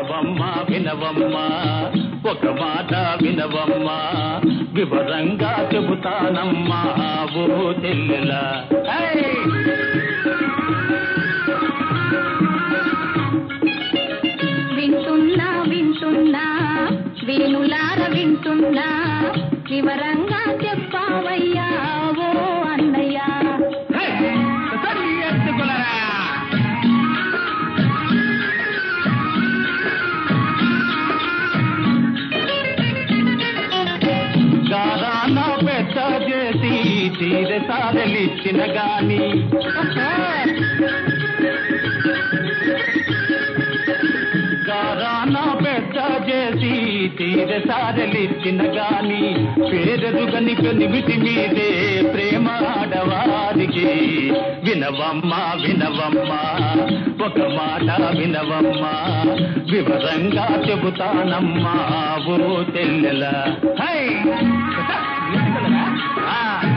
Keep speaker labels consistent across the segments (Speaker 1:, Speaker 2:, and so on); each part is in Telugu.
Speaker 1: వినవమ్మా వినవమ్మా ఒక మాట వినవమ్మా వివరంగా చెబుతానమ్మా ఓ చెల్లెలా ఏయ్!
Speaker 2: వింటున్నా వింటున్నా వేణులార వింటున్నా వివరంగా చెప్పావయ్యా ఓ అన్నయ్య
Speaker 1: హే! సరి ఎత్తుకులరా! గారాన పెద్ద చేసి తీర సారలిచ్చిన గాని గారాన పెద్ద చేసి తీర సారలిచ్చిన గాని పేరెరుగని పెనిమిటి మీదే ప్రేమ ఆడవారికి వినవమ్మా వినవమ్మా ఒక మాట వినవమ్మా వివరంగా చెబుతానమ్మా ఓ తెల్లెల హై! ఆ!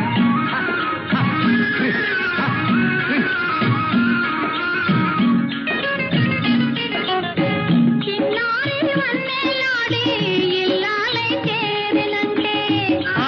Speaker 2: చిన్నారి వన్నెలాడి ఇల్లాలై చేరెనంటే
Speaker 1: ఆ!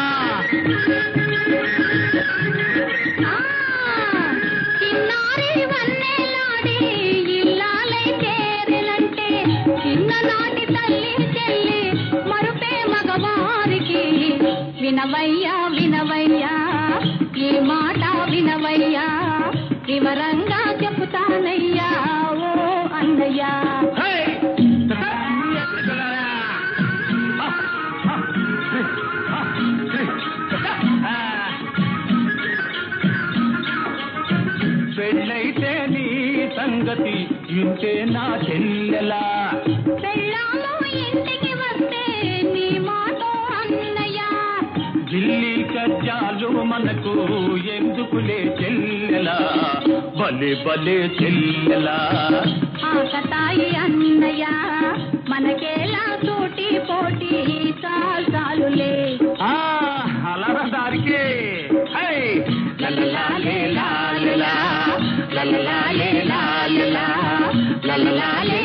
Speaker 2: ఆ, చిన్నారి వన్నెలాడి ఇల్లాలై చేరెనంటే చిన్ననాటి తల్లి చెల్లి మరుపే మగవారికి వినవయ్యా వినవయ్యా ఈ మాట వినవయ్యా వివరంగా చెబుతానయ్యా ఓ అన్నయ్యా
Speaker 1: హై! ఎత్తుకులరా! ఆ! పెళ్ళైతే నీ సంగతి ఇంటే నా చెల్లెలా
Speaker 2: పెళ్ళాము ఇంటికి వస్తే నీ మాట అన్నయ్యా
Speaker 1: ఢిల్లీ కజ్జాలు మనకు ఎందుకులే చెల్లెలా బలే బలే చెల్లెలా
Speaker 2: ఆకతాయి అన్నయ్య మనకేలా తోటి పోటీ చాలు చాలులే
Speaker 1: ఆ అలర దారికి హై లలలాలే లాలలా లలలాలే లాలలా లలలాలే